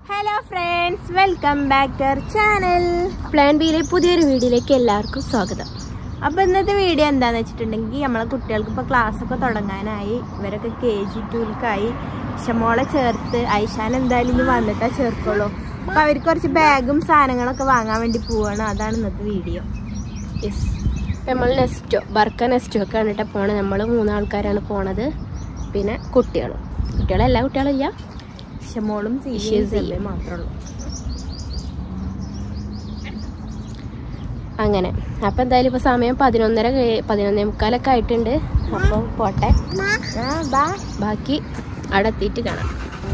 Hello friends welcome back to our channel plan ബിയിലെ പുതിയൊരു വീഡിയോയിലേക്ക് എല്ലാവർക്കും സ്വാഗതം അപ്പോൾ ഇന്നത്തെ വീഡിയോ എന്താണെന്ന് വെച്ചിട്ടുണ്ടെങ്കിൽ നമ്മളെ കുട്ടികൾക്ക് ഇപ്പോൾ ക്ലാസ്സൊക്കെ തുടങ്ങാനായി ഇവരൊക്കെ കെ ജി ടുവിലേക്കായി ഷമോളെ ചേർത്ത് ഐഷാൻ എന്തായാലും ഇനി വന്നിട്ടാ ചേർക്കുള്ളൂ അപ്പോൾ അവർക്ക് കുറച്ച് ബാഗും സാധനങ്ങളൊക്കെ വാങ്ങാൻ വേണ്ടി പോവാണ് അതാണ് ഇന്നത്തെ വീഡിയോ യെസ് നമ്മൾ നെസ്റ്റോ ബർക്ക നെസ്റ്റോ ഒക്കെ കണ്ടിട്ട് പോണത് നമ്മൾ മൂന്നാൾക്കാരാണ് പോണത് പിന്നെ കുട്ടികളും കുട്ടികളും എല്ലാ കുട്ടികളും ഇല്ല ഷമോളും ഇഷയും സീയും മാത്രമേ ഉള്ളൂ അങ്ങനെ അപ്പം എന്തായാലും ഇപ്പോൾ സമയം പതിനൊന്നര കഴി- പതിനൊന്നേ മുക്കാലൊക്കെ ആയിട്ടുണ്ട് അപ്പോൾ പോട്ടെ ആ ബാ ബാക്കി അവിടെ എത്തിയിട്ട് കാണാം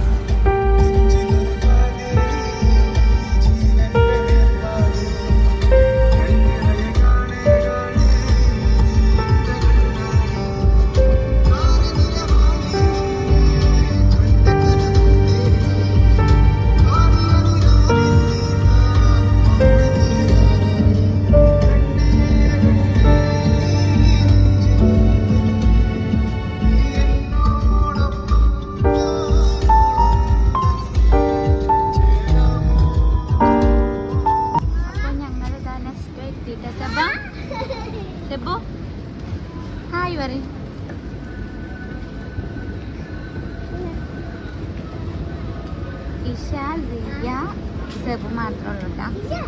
ഹായ് പറയും ഇഷ സിയ സെബ് മാത്രമേ ഉള്ളൂ കേട്ടോ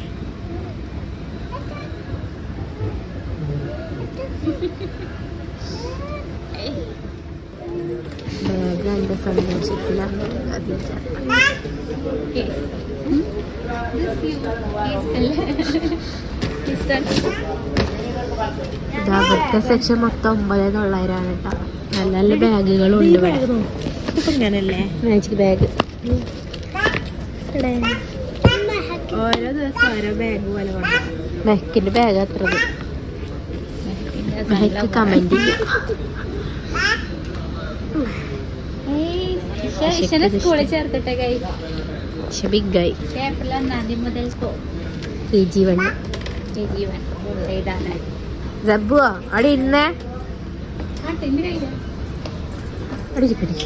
ബാഗ് എൻ്റെ സന്തോഷത്തിലാണ് അവിടുത്തെ സെക്ഷൻ മൊത്തം ഒമ്പത് തൊള്ളായിരമാണ് കേട്ടോ നല്ല നല്ല ബാഗുകളും ഉണ്ട് ഇവിടെ ഇതിപ്പോ ഇങ്ങനല്ലേ മാജിക് ബാഗ് ഓരോ ദിവസം ഓരോ ബാഗ് പോലെ കൊണ്ടുവരും മെഹക്കിന്റെ ബാഗ് അത്ര മെഹക്ക് കമന്റ് സ്കൂളിൽ ചേർത്തിട്ടെ കൈ പക്ഷെ ബിഗ് ആയി ഏപ്രിൽ ഒന്നാം തീയതി മുതൽ കെ ജി വൺ ജീവൻ എഴുതാനായി ജബുവോ അവിടെ ഇരുന്നേ അവിടെ ഇരിക്കടി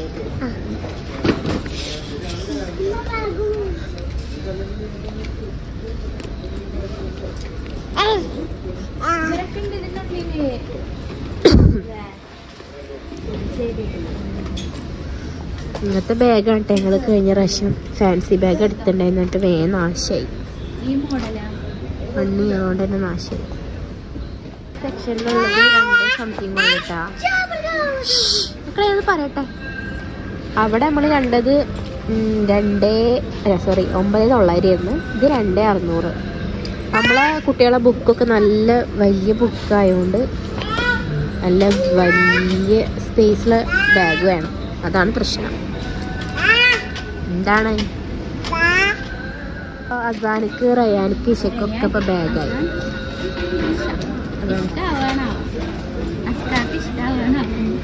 ഇങ്ങനത്തെ ബാഗാണ് കേട്ടോ ഞങ്ങൾ കഴിഞ്ഞ പ്രാവശ്യം ഫാൻസി ബാഗ് എടുത്തിട്ടുണ്ടായിരുന്നു എന്നിട്ട് വേഗം നാശമായി ഈ മോഡലാ മണ്ണ് അതുകൊണ്ട് തന്നെ നാശമായി സെക്ഷനിലുള്ളത് രണ്ട് സംതിങ് കേട്ടാ മക്കളെ അത് പറയട്ടെ അവിടെ നമ്മൾ കണ്ടത് ഉം, രണ്ടേ സോറി ഒമ്പത് തൊള്ളായിരം ആയിരുന്നു ഇത് രണ്ടേ അറുന്നൂറ് നമ്മളെ കുട്ടികളെ ബുക്കൊക്കെ നല്ല വലിയ ബുക്കായതുകൊണ്ട് നല്ല വലിയ സ്പേസിലെ ബാഗ് വേണം അതാണ് പ്രശ്നം എന്താണ് അസാനിക്ക് റയാനിക്ക് ഇഷക്കൊക്കെ ഇപ്പൊ ബാഗായി അതാണ് ഇഷ്ടാവണോ അസ്കാർക്ക് ഇഷ്ടാവണോ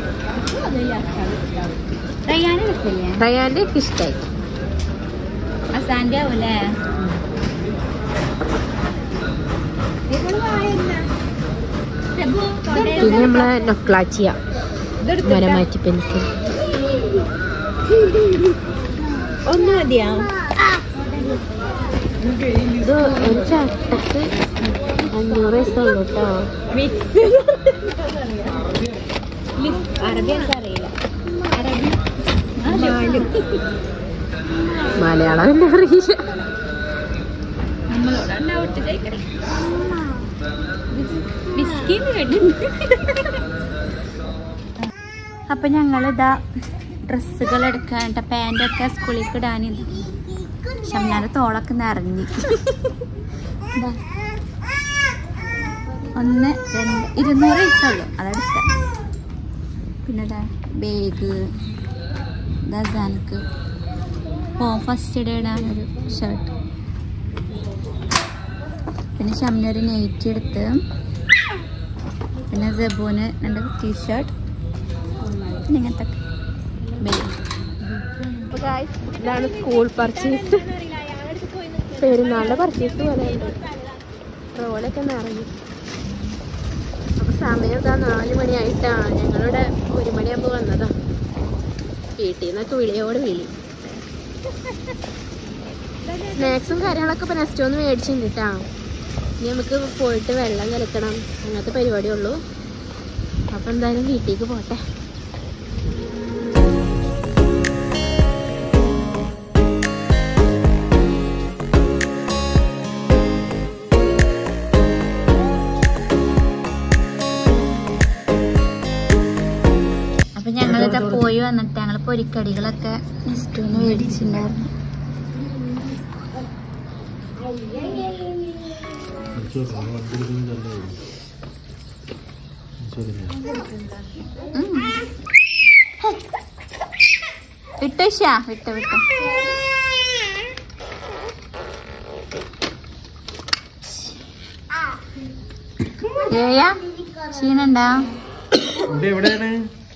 റയ്യാന് രസമില്ലേ റയാന്റെ ഒക്കെ ഇഷ്ടായി അസാന്റെ ആവൂലേ പിന്നെ നമ്മളെ നൊക്ലാച്ചിയ മരമാറ്റി പെൻസിൽ ഒന്ന് മതിയാ ഇത് ഒരു ചട്ടക്ക് അഞ്ഞൂറ് പൈസ ഉള്ളു കേട്ടോ മിക്സ് അറബി എനിക്ക് അറിയില്ല അറബി മലയാളം തന്നെ അറിയില്ല നമ്മളോട് ഡൗട്ട് ചോദിക്കണേ ബിസ്കിന്ന് കേട്ടിട്ടുണ്ട് അപ്പൊ ഞങ്ങളിതാ ഡ്രസ്സുകൾ എടുക്കാണ്ട പാൻറ്റൊക്കെ സ്കൂളിൽ ഇടാനില്ല ഷംനാന്റെ തോളൊക്കെ നിറഞ്ഞു ദാ. ഒന്ന് രണ്ട് ഇരുന്നൂറ് പൈസയുള്ളൂ അതെടുത്ത പിന്നെ ഇതാ ബാഗ് ദസാനക്ക് പോ ഫസ്റ്റ് ഡേ ഇടാനൊരു ഷർട്ട് പിന്നെ ഷംനൊരു നൈറ്റി എടുത്ത് പിന്നെ ജബുന് രണ്ട് ടീഷർട്ട് പിന്നെ ഇങ്ങനത്തെ ബാഗ് അപ്പൊ guys, ഇതാണ് സ്കൂൾ പർച്ചേസ് പെരുന്നാളിന്റെ പർച്ചേസ് പോലെ റോളൊക്കെ നിറഞ്ഞു അപ്പൊ സമയം ഇതാ നാല് മണിയായിട്ടാ ഞങ്ങളിവിടെ ഒരു മണിയാകുമ്പോ വന്നതാ വീട്ടിൽ നിന്നൊക്കെ വിളിയോട് വിളി സ്നാക്സും കാര്യങ്ങളൊക്കെ ഇപ്പൊ നെക്സ്റ്റ് ഒന്ന് മേടിച്ചിട്ടുണ്ട് കേട്ടാ ഇനി നമുക്ക് പോയിട്ട് വെള്ളം കലക്കണം അങ്ങനത്തെ പരിപാടിയുള്ളൂ അപ്പൊ എന്തായാലും വീട്ടിലേക്ക് പോട്ടെ അപ്പൊ ഞങ്ങളിതാ പോയി വന്നിട്ട് ഞങ്ങള് പൊരിക്കടികളൊക്കെ ജസ്റ്റ് ഒന്ന് മേടിച്ചിട്ടുണ്ടായിരുന്നു ഉം. വിട്ടോ ഷാ വിട്ടോ വിട്ടോ ഏയ ക്ഷീണണ്ടാ എവിടെയാണ്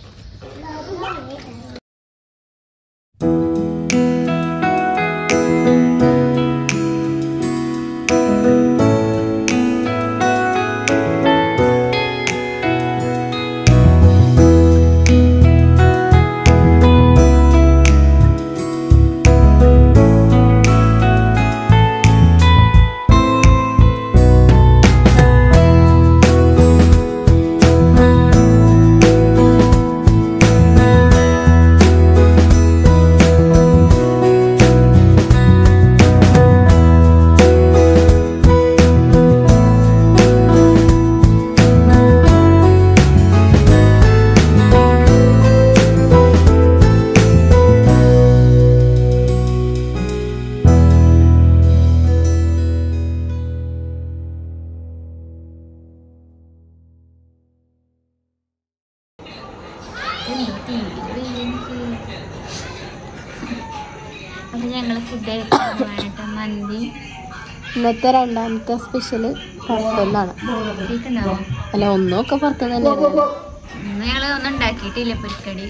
അപ്പൊ ഞങ്ങള് ഫുഡ് കഴിക്കാനായിട്ട് മന്തി ഇന്നത്തെ രണ്ടാമത്തെ സ്പെഷ്യല് പുറത്തുനിന്നാണ് കേൾക്കുന്നാവോ അല്ല ഒന്നൊക്കെ പുറത്തുനിന്ന് തന്നെയായിരുന്നു ഇന്ന് ഞങ്ങള് ഒന്നും ഉണ്ടാക്കിയിട്ടില്ല പൊരിക്കടി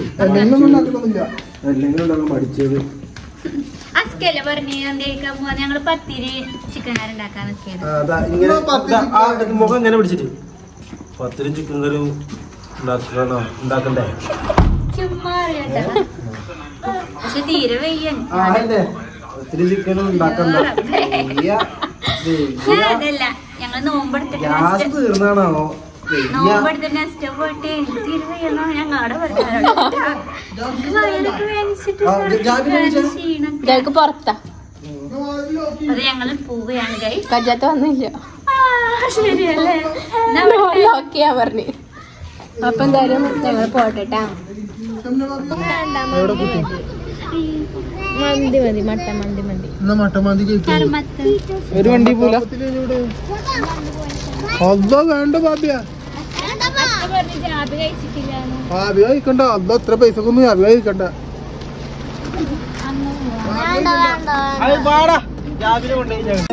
അല്ലെങ്കിൽ പഠിച്ചത് അസ്കല്ലേ പറഞ്ഞു എന്തേക്കാൻ പോവാ ഞങ്ങള് പത്തിരി ചിക്കൻ കറി ഉണ്ടാക്കാൻ നിൽക്കിയത് അതാ ഇങ്ങനെ ഇതാ, ആ മുഖം ഇങ്ങനെ പിടിച്ചിട്ട് പത്തിരും ചിക്കൻ കറിയും ഉണ്ടാക്കണോ ഉണ്ടാക്കണ്ടേ ചുമ്മാ അറിയണ്ട പക്ഷെ തീരെ വയ്യൻ ആ അല്ലേ പത്തിരി ചിക്കനും ഉണ്ടാക്കണ്ട വയ്യ, വയ്യ. അതല്ല ഞങ്ങള് നോമ്പെടുത്തിട്ട് ഗ്യാസ് നെക്സ്റ്റ് തീർന്നാണോ വയ്യ. നോമ്പെടുത്തിട്ട് നെക്സ്റ്റ് പോയിട്ട് എനിക്ക് തീരെ വയ്യെന്നോ ഞങ്ങളുടെ വയറൊക്കെ വേനിച്ചിട്ട് ആ, ജാബിനെ വിളിച്ചോ. ക്ഷീണം ഇതൊക്കെ പുറത്താ അത് ഞങ്ങള് പോവുകയാണ് ഗൈ കജാത്ത വന്നില്ല ശരിയല്ലേ ഓക്കെയാ പറഞ്ഞു അപ്പൊ എന്തായാലും ഞങ്ങൾ പോട്ടെട്ടാ എവിടെ കുട്ടി മന്തി മതി മട്ട മന്തി മതി എന്നാ മട്ടമാന്തി കഴിക്കാം കർമ്മത്ത് ഒരു വണ്ടി പോലെ അതോ വേണ്ട ബാബിയ ബാബി കഴിക്കണ്ട അതോ എത്ര പൈസക്കൊന്നും ബാബി കഴിക്കണ്ട അത് പാടാ രാവിലെ കൊണ്ടുപോയി ഞങ്ങൾ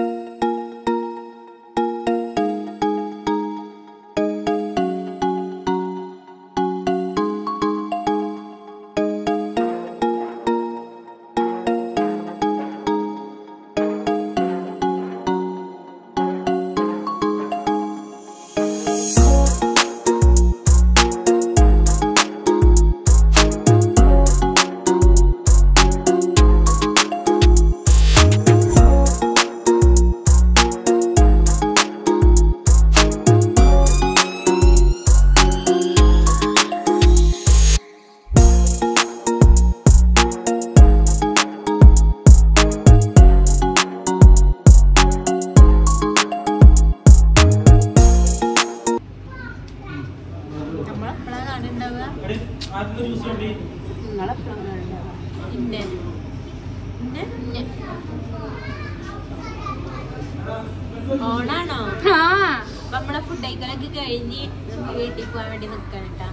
ഓണാണോ ആ അപ്പൊ നമ്മളെ ഫുഡ് കഴിക്കലൊക്കെ കഴിഞ്ഞ് നമുക്ക് വീട്ടിൽ പോകാൻ വേണ്ടി നിൽക്കാൻ കേട്ടാ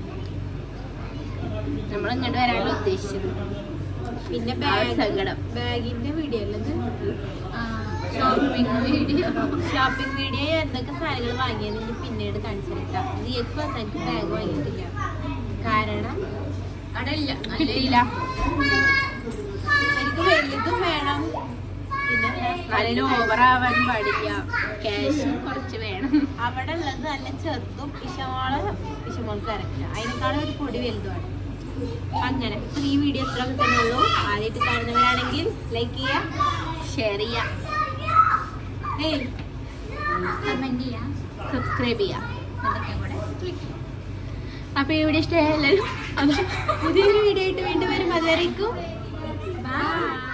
നമ്മൾ ഇങ്ങോട്ട് വരാനുള്ള ഉദ്ദേശിച്ചത് പിന്നെ ആ ഒരു ബാഗ് സങ്കടം. ബാഗിന്റെ വീഡിയോ അല്ലത് ഷോപ്പിംഗ് വീഡിയോ ഷോപ്പിംഗ് വീഡിയോ എന്തൊക്കെ സാധനങ്ങൾ വാങ്ങിയത് ഇനി പിന്നീട് കാണിച്ചു തരട്ടാ ജിയക്ക് വന്ന എനിക്ക് ബാഗ് വാങ്ങിയിട്ടില്ല കാരണം അവിടെ ഇല്ല കിട്ടിയില്ല എനിക്ക് വലുതും വേണം പിന്നെ അതിന് ഓവർ ആവാനും പാടില്ല ക്യാഷ് കുറച്ച് വേണം അവിടെ ഉള്ളത് നല്ല ചെറുതും ഇഷമോളെ ഇഷമോൾക്ക് കറക്റ്റ് അതിനേക്കാളും ഒരു പൊടി വലുതുമാണ് അങ്ങനെ അപ്പൊ ഈ വീഡിയോ എത്ര തന്നെ ഉള്ളൂ ആദ്യമായിട്ട് കാണുന്നവരാണെങ്കിൽ ലൈക്ക് ചെയ്യുക ഷെയർ ചെയ്യുക ഏയ് കമന്റ് ചെയ്യാം സബ്സ്ക്രൈബ് ചെയ്യുക അതൊക്കെ കൂടെ ക്ലിക്ക് ചെയ്യാം അപ്പൊ ഈ വീഡിയോ ഇഷ്ടമായല്ലോ അത് പുതിയൊരു വീഡിയോ ആയിട്ട് വീണ്ടും വരും അതുവരേക്കും ബൈ